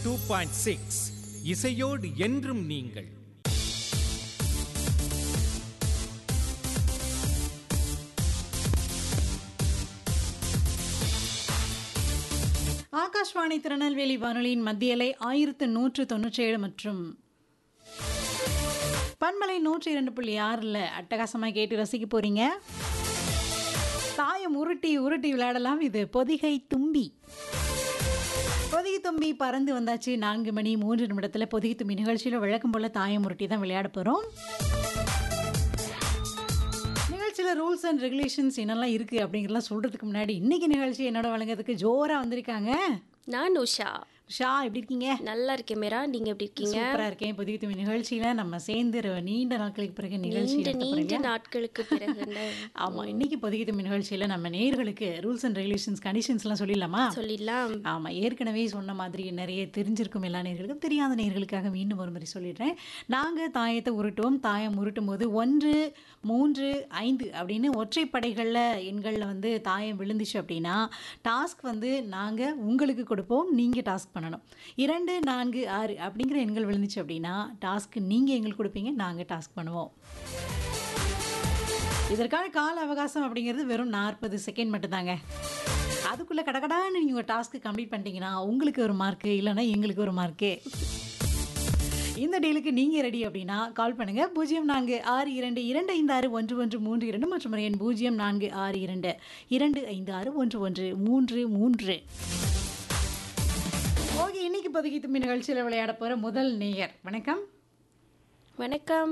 Two point six இசையோடு என்றும் நீங்கள் ஆகாஷ்வாணி திருநெல்வேலி வானொலியின் மத்தியலை ஆயிரத்து நூற்று தொண்ணூற்றி ஏழு மற்றும் பன்மலை நூற்றி இரண்டு புள்ளி ஆறில் அட்டகாசமாக கேட்டு ரசிக்க போறீங்க தாயம் உருட்டி உருட்டி விளையாடலாம் இது பொதிகை தும்பி பொதிகை தும்பி பறந்து வந்தாச்சு நான்கு மணி மூன்று நிமிடத்தில் பொதிகை தும்பி நிகழ்ச்சியில் வழக்கம் போல் தாயம் உருட்டி தான் விளையாட போகிறோம் நிகழ்ச்சியில் ரூல்ஸ் அண்ட் ரெகுலேஷன்ஸ் என்னெல்லாம் இருக்குது அப்படிங்கிறலாம் சொல்கிறதுக்கு முன்னாடி இன்னைக்கு நிகழ்ச்சி என்னோட வழங்குறதுக்கு ஜோராக வந்திருக்காங்க நான் உஷா ஷா எப்படி இருக்கீங்க நல்லா இருக்கேன் மீரா நீங்க எப்படி இருக்கீங்க சூப்பரா இருக்கேன் புதிய துணி நிகழ்ச்சியில நம்ம சேர்ந்து ர- நீண்ட நாட்களுக்கு பிறகு நிகழ்ச்சி நீண்ட நடத்த நீண்ட போறீங்க. நாட்களுக்கு பிறகு என்ன? ஆமா இன்னைக்கு புதிய துணி நிகழ்ச்சியில நம்ம நேர்களுக்கு ரூல்ஸ் அண்ட் ரெகுலேஷன்ஸ் கண்டிஷன்ஸ் எல்லாம் சொல்லிடலாமா சொல்லிடலாம் ஆமா ஏற்கனவே சொன்ன மாதிரி நிறைய தெரிஞ்சிருக்கும் எல்லா நேர்களுக்கும் தெரியாத நேர்களுக்காக மீண்டும் ஒரு முறை சொல்லிடுறேன் நாங்க தாயத்தை உருட்டுவோம் தாயம் உருட்டும் போது ஒன்று மூன்று ஐந்து அப்படின்னு ஒற்றைப்படைகளில் எண்களில் வந்து தாயம் விழுந்துச்சு அப்படின்னா டாஸ்க் வந்து நாங்கள் உங்களுக்கு கொடுப்போம் நீங்கள் டாஸ்க் பண்ணணும் இரண்டு நான்கு ஆறு அப்படிங்கிற எண்கள் விழுந்துச்சு அப்படின்னா டாஸ்க் நீங்கள் எங்களுக்கு கொடுப்பீங்க நாங்கள் டாஸ்க் பண்ணுவோம் இதற்கான கால அவகாசம் அப்படிங்கிறது வெறும் நாற்பது செகண்ட் மட்டும்தாங்க அதுக்குள்ளே கடகடான்னு நீங்கள் ஒரு டாஸ்க்கு கம்ப்ளீட் பண்ணிட்டீங்கன்னா உங்களுக்கு ஒரு மார்க்கு இல்லைன்னா எங்களுக்கு ஒரு மார்க்கு இந்த டீலுக்கு நீங்கள் ரெடி அப்படின்னா கால் பண்ணுங்க பூஜ்ஜியம் நான்கு ஆறு இரண்டு இரண்டு ஐந்து ஆறு ஒன்று ஒன்று மூன்று இரண்டு மற்றும் ஒரு எண் பூஜ்ஜியம் நான்கு ஆறு இரண்டு இரண்டு ஐந்து ஆறு ஒன்று ஒன்று மூன்று மூன்று ஓகே இன்னைக்கு பொதுக்கி தும்பி நிகழ்ச்சியில் விளையாட போகிற முதல் நேயர் வணக்கம் வணக்கம்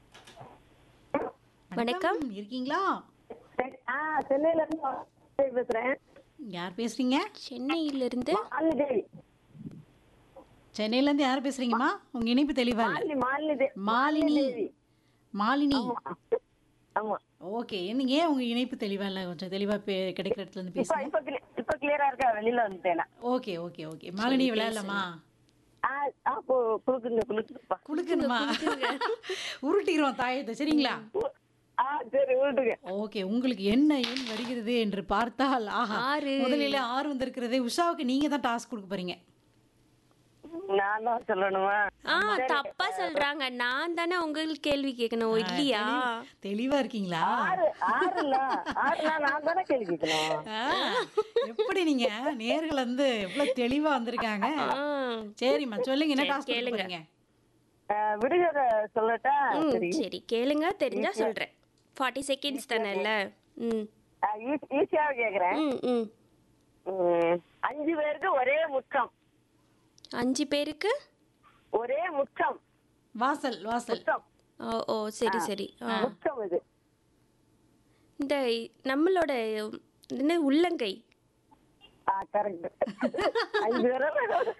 வணக்கம் இருக்கீங்களா ஆ சென்னையில இருந்து பேசுறேன் யார் பேசுறீங்க சென்னையிலிருந்து மாலினி தேவி சென்னையிலேருந்து யார் பேசுறீங்கம்மா உங்க இணைப்பு தெளிவா இல்லை மாலினி மாலினி தேவி மாலினி தேவி. மாலினி ஆமா ஓகே நீங்க ஏன் உங்க இணைப்பு தெளிவா இல்லை கொஞ்சம் தெளிவா பே- கிடைக்கிற இடத்துல இருந்து இப்ப பேசுங்க இப்ப clear- இப்ப கிளியரா இருக்கா வெளியில வந்துட்டேன் நான். ஓகே ஓகே ஓகே மாலினி விளையாடலாமா ஆ ஆ கு- குளுக்குங்க குளுக்குப்பா குடுக்கணுமா உருட்டிக்கிறோம் தாயத்தை சரிங்களா ஆ சரி விட்டுங்க ஓகே உங்களுக்கு என்ன எண் வருகிறது என்று பார்த்தால் ஆஹா ஆறு. முதலில் ஆறு வந்திருக்கிறதே உஷாவுக்கு நீங்க தான் டாஸ்க் கொடுக்க போறீங்க நான் தான் சொல்லணுமா ஆ தப்பா சொல்றாங்க நான் தானே உங்களுக்கு கேள்வி கேட்கணும் ஓ, இல்லையா தெளிவா இருக்கீங்களா ஆறு ஆறுல ஆறுல நான் தானே கேள்வி கேட்கணும் ஆ, எப்படி நீங்க நேர்கள் வந்து எவ்வளவு தெளிவா வந்திருக்காங்க ஆ. சரிம்மா சொல்லுங்க என்ன சரி, டாஸ்க் கேளுங்க. கேளுங்க ஆ, விடுகதை சொல்லட்டா ம், சரி சரி கேளுங்க தெரிஞ்சா சொல்றேன் ஃபார்ட்டி செகண்ட்ஸ் தானேல்ல ம் ஆ, ஈ- ஈஸியா கேக்குறேன் ம் ம் ம், அஞ்சு பேருக்கு ஒரே முற்றம் அஞ்சு பேருக்கு ஒரே முற்றம் வாசல் வாசல் முற்றம் ஓ ஓ சரி சரி ஆ. முற்றம் இது இந்த நம்மளோட என்ன உள்ளங்கை ஆ கரெக்ட் அஞ்சு பேரும்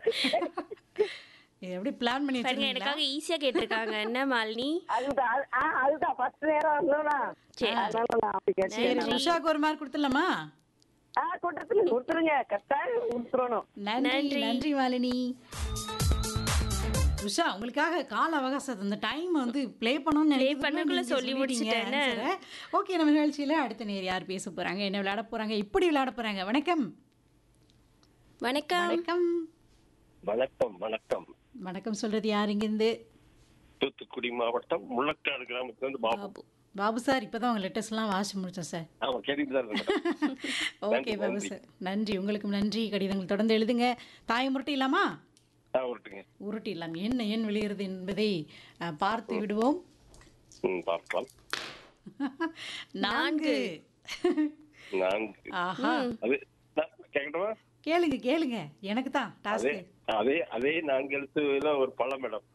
இது எப்படி பிளான் பண்ணி பாருங்க வச்சிருக்கீங்களா எனக்காக ஈஸியா கேட்டிருக்காங்க என்ன மாலினி அதுதான் அது- ஆ, அதுதான் first நேரம் வரணும்னா. அதனால நான் அப்படி கேட்டேன். சரி உஷாக்கு ஒரு மார்க் கொடுத்துடலாமா ஆ, கொடுத்துருங்க, கொடுத்துருங்க. கட்டாயம் கொடுத்துறணும். நன்றி நன்றி மாலினி உஷா உங்களுக்காக கால அவகாசம் அந்த டைம் வந்து ப்ளே பண்ணணும்னு Play பண்ணக்குள்ள சொல்லி முடிச்சிட்டேனே. ஓகே நம்ம நிகழ்ச்சியில அடுத்த நேர் யார் பேச போறாங்க என்ன விளையாட போறாங்க இப்படி விளையாட போறாங்க வணக்கம் வணக்கம் வணக்கம் வணக்கம் வணக்கம் வணக்கம் சொல்றது யார் இங்கிருந்து தூத்துக்குடி மாவட்டம் முள்ளக்காடு கிராமத்துல இருந்து பாபு பாபு பாபு சார் இப்பதான் உங்க லெட்டர்ஸ் எல்லாம் வாசி முடிச்சோம் சார் ஆமா கேட்டுட்டு தான் இருக்கேன் ஓகே பாபு சார் நன்றி உங்களுக்கும் நன்றி கடிதங்கள் தொடர்ந்து எழுதுங்க தாய் முரட்டி இல்லாமா ஆ விட்டுங்க உருட்டிடலாம் என்ன ஏன் விளையிறது என்பதை அஹ், பார்த்து விடுவோம் ம் பார்க்கலாம் நான்கு நான்கு ஆஹா அது நான் கேட்கட்டுமா கேளுங்க கேளுங்க எனக்கு தான் அதே டாஸ்க் அதே அதே நான்கு எழுத்துல ஒரு பழம் மேடம்